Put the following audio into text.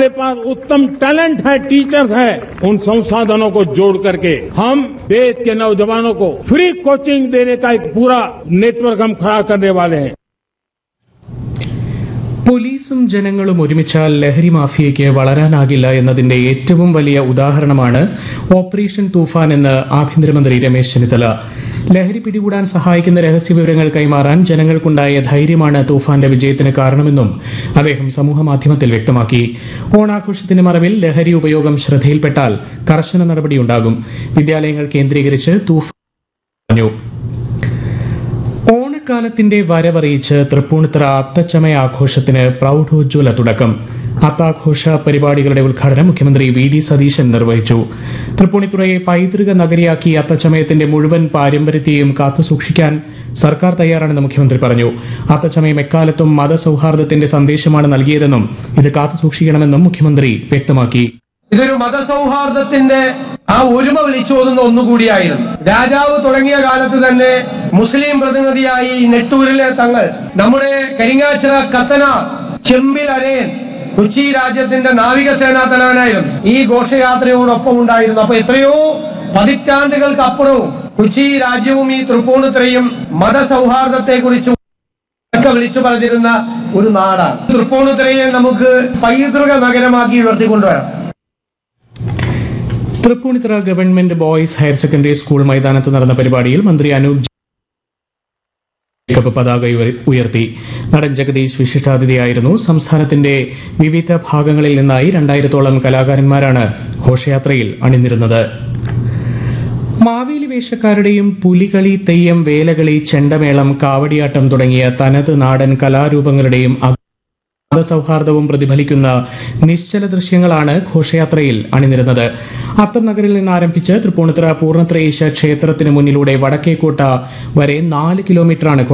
हमारे पास उत्तम टैलेंट है टीचर्स है उन संसाधनों को जोड़ करके हम देश के नौजवानों को फ्री कोचिंग देने का एक पूरा नेटवर्क हम खड़ा करने वाले हैं പോലീസും ജനങ്ങളും ഒരുമിച്ചാൽ ലഹരി മാഫിയയ്ക്ക് വളരാനാകില്ല എന്നതിന്റെ ഏറ്റവും വലിയ ഉദാഹരണമാണ് ഓപ്പറേഷൻ തൂഫാൻ എന്ന് ആഭ്യന്തരമന്ത്രി രമേശ് ചെന്നിത്തല ലഹരി പിടികൂടാൻ സഹായിക്കുന്ന രഹസ്യ വിവരങ്ങൾ കൈമാറാൻ ജനങ്ങൾക്കുണ്ടായ ധൈര്യമാണ് തൂഫാന്റെ വിജയത്തിന് കാരണമെന്നും അദ്ദേഹം സമൂഹമാധ്യമത്തിൽ വ്യക്തമാക്കി ഓണാഘോഷത്തിന്റെ മറവിൽ ലഹരി ഉപയോഗം ശ്രദ്ധയിൽപ്പെട്ടാൽ കർശന നടപടിയുണ്ടാകും വിദ്യാലയങ്ങൾ കേന്ദ്രീകരിച്ച് തൂഫാൻ പറഞ്ഞു ഓണക്കാലത്തിന്റെ വരവറിയിച്ച് തൃപ്പൂണിത്തറ അത്തച്ചമയ ആഘോഷത്തിന് പ്രൗഢോജ്വല തുടക്കം അത്താഘോഷ പരിപാടികളുടെ ഉദ്ഘാടനം മുഖ്യമന്ത്രി വി ഡി സതീശൻ നിർവഹിച്ചു തൃപ്പൂണിത്തുറയെ പൈതൃക നഗരിയാക്കി അത്തച്ചമയത്തിന്റെ മുഴുവൻ പാരമ്പര്യത്തെയും കാത്തുസൂക്ഷിക്കാൻ സർക്കാർ തയ്യാറാണെന്ന് മുഖ്യമന്ത്രി പറഞ്ഞു അത്തച്ചമയം എക്കാലത്തും മതസൌഹാർദ്ദത്തിന്റെ സന്ദേശമാണ് നൽകിയതെന്നും ഇത് കാത്തുസൂക്ഷിക്കണമെന്നും മുഖ്യമന്ത്രി വ്യക്തമാക്കി ഇതൊരു മതസൗഹാർദ്ദത്തിന്റെ ആ ഒരുമ വിളിച്ചോതുന്ന ഒന്നുകൂടിയായിരുന്നു രാജാവ് തുടങ്ങിയ കാലത്ത് തന്നെ മുസ്ലിം പ്രതിനിധിയായി നെട്ടൂരിലെ തങ്ങൾ നമ്മുടെ കരിങ്ങാച്ചിറ കത്തന ചെമ്പിൽ അരയൻ കൊച്ചി രാജ്യത്തിന്റെ നാവികസേനാ തലവനായിരുന്നു ഈ ഘോഷയാത്രയോടൊപ്പം ഉണ്ടായിരുന്നു അപ്പൊ എത്രയോ പതിറ്റാണ്ടുകൾക്ക് അപ്പുറവും കൊച്ചി രാജ്യവും ഈ തൃപ്പൂണിത്രയും മതസൗഹാർദ്ദത്തെ കുറിച്ച് ഒക്കെ വിളിച്ചു പറഞ്ഞിരുന്ന ഒരു നാടാണ് തൃപ്പൂണിത്തുറയെ നമുക്ക് പൈതൃക നഗരമാക്കി ഉയർത്തിക്കൊണ്ടുവരാം Thrippunithura government boys higher secondary school മൈതാനത്ത് നടന്ന പരിപാടിയിൽ മന്ത്രി അനൂപ് ജേക്കബ് പതാക ഉയർ- ഉയർത്തി നടൻ ജഗദീഷ് വിശിഷ്ടാതിഥിയായിരുന്നു സംസ്ഥാനത്തിന്റെ വിവിധ ഭാഗങ്ങളിൽ നിന്നായി രണ്ടായിരത്തോളം കലാകാരന്മാരാണ് ഘോഷയാത്രയിൽ അണിനിരുന്നത് മാവേലി വേഷക്കാരുടെയും പുലികളി തെയ്യം വേലകളി ചെണ്ടമേളം കാവടിയാട്ടം തുടങ്ങിയ തനത് നാടൻ കലാരൂപങ്ങളുടെയും അ- മതസൗഹാർദ്ദവും പ്രതിഫലിക്കുന്ന നിശ്ചല ദൃശ്യങ്ങളാണ് ഘോഷയാത്രയിൽ അണിനിരുന്നത് അത്തം നഗരിൽ നിന്ന് ആരംഭിച്ച് തൃപ്പൂണിത്തുറ പൂർണ്ണത്രയീശ ക്ഷേത്രത്തിന് മുന്നിലൂടെ വടക്കേക്കോട്ട വരെ നാല് കിലോമീറ്ററാണ്